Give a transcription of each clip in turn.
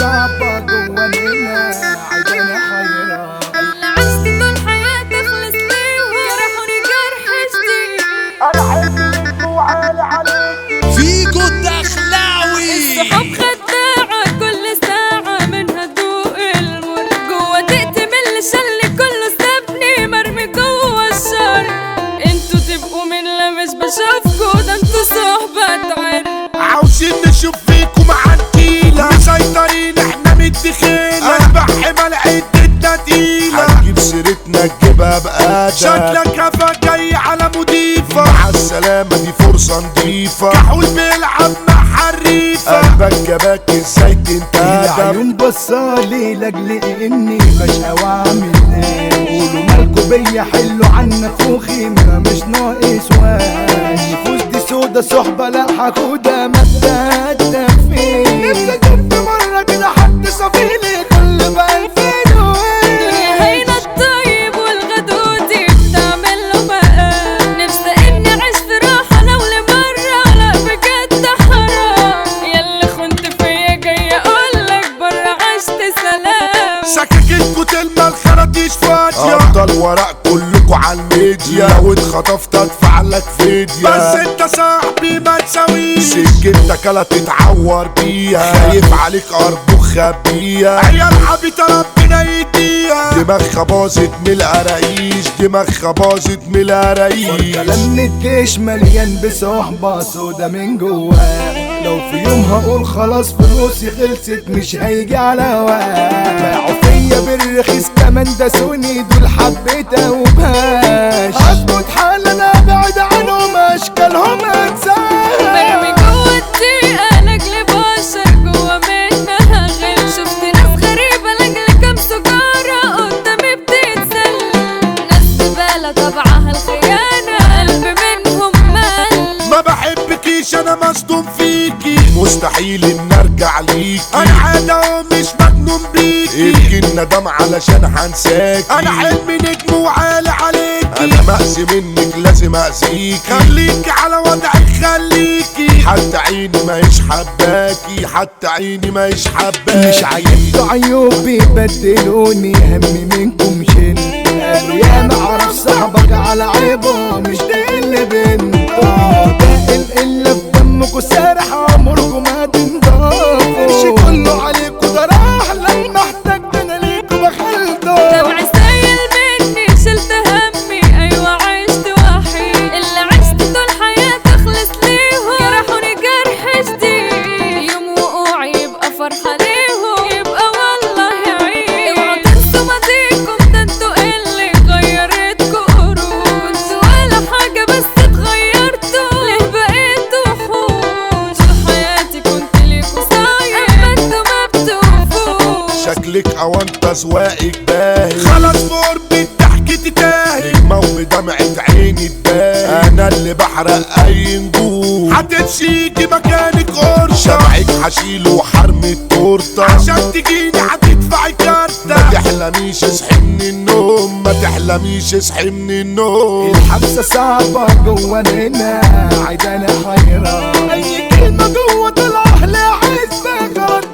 صعبة جوا منها عايزاني حيران اللي عشت طول حياتي خلص ليهم جرحوني جرح جديد انا حلمي منكم وعالي عليك فيجو الدخلاوي الصحاب خداعة كل ساعة منها تدوق المر جوا تقتم اللي شل كله سابني مرمي جوا الشر انتوا تبقوا من لا مش بشوفكوا ده انتوا صحبة عر عاوزين نشوف فيكم عنتيلة مسيطرين احنا متخيلة اذبح حمل عدتنا تقيلة هتجيب سيرتنا تجيبها بقادة شكلك هفا جاي على مضيفة مع السلامة دي فرصة نضيفة كحول بيلعب مع حريفة قلبك جابك ازاي تنتهى العيون بصالي لاجل اني بشقى واعمل ايه قولوا مالكوا بيا حلوا عن نفوخي ما مش ناقص واش نفوس دي سودا صحبة لا حكودة مبدأ التفكير نفسي شفت مرة كده حد صفيلي كل بألفين الدنيا هينا الطيب والغدودي بتعمل له بقى نفسي اني اعيش في راحة لو لمرة لا بجد حرام ياللي خنت فيا جاي اقولك برا عشت سلام سكاكينكوا تلمى الخراطيش فاضية افضل وراء كلكوا على الميديا لو اتخطفت ادفع لك فدية بس انت صاحبي ما تساويش سكتك لا تتعور بيها خايف عليك ارجوك خبيها عيال عبيطة ربنا يديها دماغها باظت من القراقيش دماغها باظت من القراقيش كلام الجيش مليان بصحبة سودا من جواه لو في يوم هقول خلاص فلوسي خلصت مش هيجي على هواه باعوا فيا بالرخيص كمان داسوني دول حبيت وبهاش اظبط حال انا ابعد عنهم اشكالهم مرمي انساها جوا الدقيقة لاجل بشر جوا منها غل شفت ناس غريبة لاجل كام سجارة قدامي بتتسل ناس زبالة طبعها الخيانة قلب منهم مال ما بحبكيش انا مصدوم فيكي مستحيل ان ارجع ليكي انا عادة ومش مجنون بيكي ابكي الندم علشان هنساكي انا حلمي نجم وعالي عليكي انا مأذي منك لازم اذيكي خليكي على وضعك خليكي حتى عيني ما يش حباكي حتى عيني ما يش حباكي مش عيبت عيوبي بدلوني همي منكم شن قالوا يا ما اعرف صاحبك على عيبه مش ده اللي بنته ده القلة في دمكوا سارح عمركم ما تنضافوا قرشي كله عليكوا ده راح لما احتجت انا ليكوا بخلته دمعي سايل مني شلت همي ايوه عشت وحيد اللي عشت طول حياتي اخلص ليهم جرحوني جرح جديد يوم وقوعي يبقى فرحة ليهم يبقى والله عيب اوعوا تنسوا ماضيكم ده انتوا اللي غيرتكوا قرون كنتوا ولا حاجة بس اتغيرتوا ليه بقيتوا وحوش في حياتي كنت ليكوا صاير اما انتوا ما بتوفوش شكلك او انت ذواقك باهي خلاص بقرب ضحكتي تاهي نجمة وبدمعة عيني تباهي انا اللي بحرق اي نجوم هتمشيكي مكانك قرشة شمعك هشيله وحرم التورتة عشان تجيني هتدفعي كارتة ما تحلميش اصحي من النوم ما تحلميش اصحي من النوم الحبسة صعبة جوا هنا عايزاني حيران أي كلمة جوا طلع لي حسبة غلط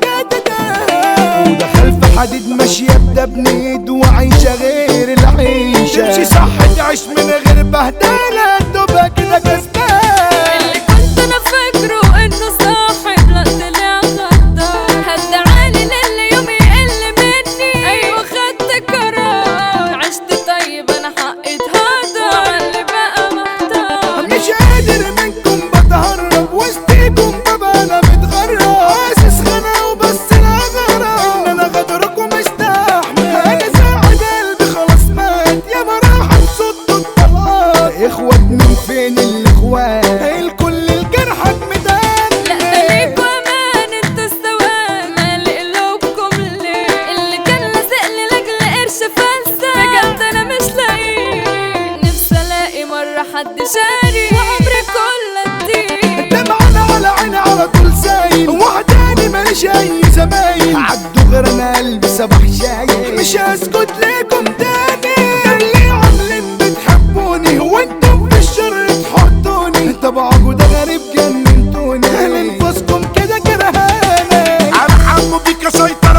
ودخل في حديد ماشية بدبن ايد وعايشة غير العيشة تمشي صح تعيش من غير بهدلة تبقى كده كسبان اللي كنت انا فاكره انه صاحب لا طلع غدار هدعاني للي يوم يقل مني ايوه خدت قرار عشت طيب انا حقي اتهدر وعلي بقى محتار مش قادر منكم بتهرب وسطيكم ببقى انا متغرب حاسس غنى وبس انا غرام ان انا غدركم مستحمل انا ساعد قلبي خلاص مات يا براحة صوت الطلاق اخوات من فين الاخوات الكل الجرحك مدان لا خليكوا امان انتوا السواد مالي قلوبكم ليه اللي كان لازق لي لاجل قرش فلسة بجد انا مش لاقيه نفسي الاقي مرة حد شاري وعمري كله اديه دمعنا على عيني على طول سايل وحداني ماليش اي زمايل عدوا غير انا قلبي صباح شايل مش هسكت ليكم تاني ده اللي عاملين بتحبوني هو انتم في الشر تحطوني طبعكوا ده غريب جننتوني انفسكم كده كرهاني انا حمو بيك سيطرة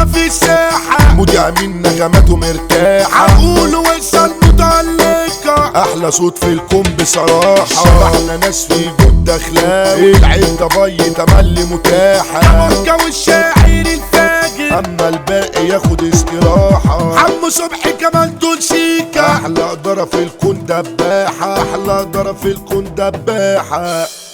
يمين نغماته مرتاحة هنقول وصل متعلقة احلى صوت في الكون بصراحة شبحنا ناس في جود اخلاقي العيب ده بي تملي متاحة مكة والشاعر الفاجر اما الباقي ياخد استراحة عمو صبحي كمان دول شيكة احلى قدرة في الكون دباحة احلى قدرة في الكون دباحة